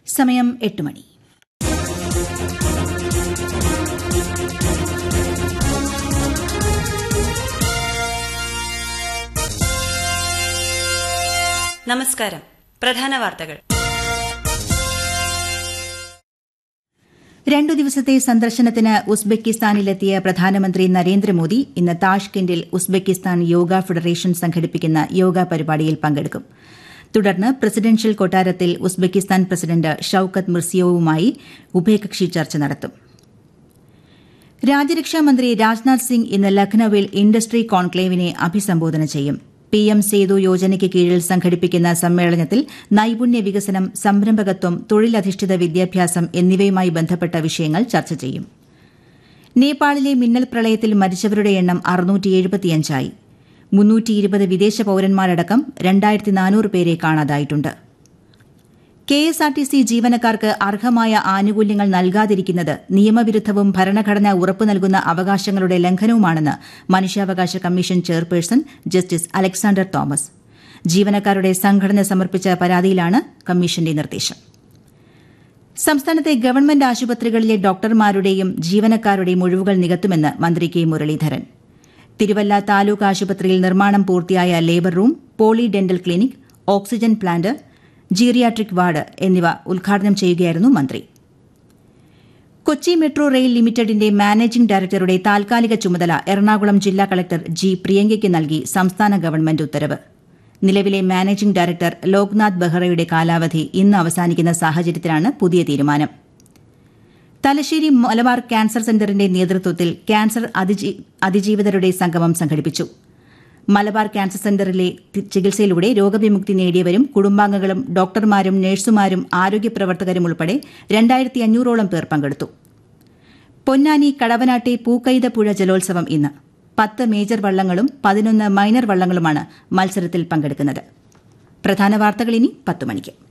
സമയം എട്ട് മണി നമസ്കാരം പ്രധാന വാർത്തകൾ രണ്ടു ദിവസത്തെ സന്ദർശനത്തിന് ഉസ്ബെക്കിസ്ഥാനിലെത്തിയ പ്രധാനമന്ത്രി നരേന്ദ്രമോദി ഇന്ന് താഷ്കെൻഡിൽ ഉസ്ബെക്കിസ്ഥാൻ യോഗ ഫെഡറേഷൻ സംഘടിപ്പിക്കുന്ന യോഗ പരിപാടിയിൽ പങ്കെടുക്കും തുടർന്ന് പ്രസിഡൻഷ്യൽ കൊട്ടാരത്തിൽ ഉസ്ബെക്കിസ്ഥാൻ പ്രസിഡന്റ് ഷൌക്കത്ത് മിർസിയോവുമായി ഉഭയകക്ഷി ചർച്ച നടത്തും രാജ്യരക്ഷാമന്ത്രി രാജ്നാഥ് സിംഗ് ഇന്ന് ലഖ്നൌവിൽ ഇൻഡസ്ട്രി കോൺക്ലേവിനെ അഭിസംബോധന ചെയ്യും പി എം സേതു യോജനയ്ക്ക് കീഴിൽ സംഘടിപ്പിക്കുന്ന സമ്മേളനത്തിൽ നൈപുണ്യ വികസനം സംരംഭകത്വം തൊഴിലധിഷ്ഠിത വിദ്യാഭ്യാസം എന്നിവയുമായി ബന്ധപ്പെട്ട വിഷയങ്ങൾ ചർച്ച ചെയ്യും നേപ്പാളിലെ മിന്നൽ പ്രളയത്തിൽ മരിച്ചവരുടെ എണ്ണം അറുന്നൂറ്റിയെഴുപത്തിയഞ്ചായി മുന്നൂറ്റി ഇരുപത് വിദേശ പൌരന്മാരടക്കം രണ്ടായിരത്തി നാനൂറ് പേരെ കാണാതായിട്ടുണ്ട് K S R T C ജീവനക്കാർക്ക് അർഹമായ ആനുകൂല്യങ്ങൾ നൽകാതിരിക്കുന്നത് നിയമവിരുദ്ധവും ഭരണഘടന ഉറപ്പു നൽകുന്ന അവകാശങ്ങളുടെ ലംഘനവുമാണെന്ന് മനുഷ്യാവകാശ commission chairperson justice Alexander Thomas ജീവനക്കാരുടെ സംഘടന സമർപ്പിച്ച പരാതിയിലാണ് കമ്മീഷന്റെ നിർദ്ദേശം സംസ്ഥാനത്തെ ഗവൺമെന്റ് ആശുപത്രികളിലെ ഡോക്ടർമാരുടെയും ജീവനക്കാരുടെയും ഒഴിവുകൾ നികത്തുമെന്ന് മന്ത്രി കെ മുരളീധരൻ തിരുവല്ല താലൂക്ക് ആശുപത്രിയിൽ നിർമ്മാണം പൂർത്തിയായ labour room poly dental clinic oxygen plant geriatric ward എന്നിവ ഉദ്ഘാടനം ചെയ്യുകയായിരുന്നു മന്ത്രി കൊച്ചി മെട്രോ റെയിൽ ലിമിറ്റഡിന്റെ മാനേജിംഗ് ഡയറക്ടറുടെ താൽക്കാലിക ചുമതല എറണാകുളം ജില്ലാ കളക്ടർ ജി പ്രിയങ്കയ്ക്ക് നൽകി സംസ്ഥാന ഗവൺമെന്റ് ഉത്തരവ് നിലവിലെ മാനേജിംഗ് ഡയറക്ടർ ലോക്നാഥ് ബെഹ്റയുടെ കാലാവധി ഇന്ന് അവസാനിക്കുന്ന സാഹചര്യത്തിലാണ് പുതിയ തീരുമാനം തലശ്ശേരി മലബാർ ക്യാൻസർ സെന്ററിന്റെ നേതൃത്വത്തിൽ ക്യാൻസർ അതിജീവിതരുടെ സംഗമം സംഘടിപ്പിച്ചു മലബാർ ക്യാൻസർ സെന്ററിലെ ചികിത്സയിലൂടെ രോഗവിമുക്തി നേടിയവരും കുടുംബാംഗങ്ങളും ഡോക്ടർമാരും നഴ്സുമാരും ആരോഗ്യ പ്രവർത്തകരും ഉൾപ്പെടെ രണ്ടായിരത്തി അഞ്ഞൂറോളം പേർ പങ്കെടുത്തു പൊന്നാനി കടവനാട്ടെ പൂക്കൈത പുഴ ജലോത്സവം ഇന്ന് പത്ത് മേജർ വള്ളങ്ങളും പതിനൊന്ന് മൈനർ വള്ളങ്ങളുമാണ് മത്സരത്തിൽ പങ്കെടുക്കുന്നത് പ്രധാന വാർത്തകൾ ഇനി പത്ത് മണിക്ക്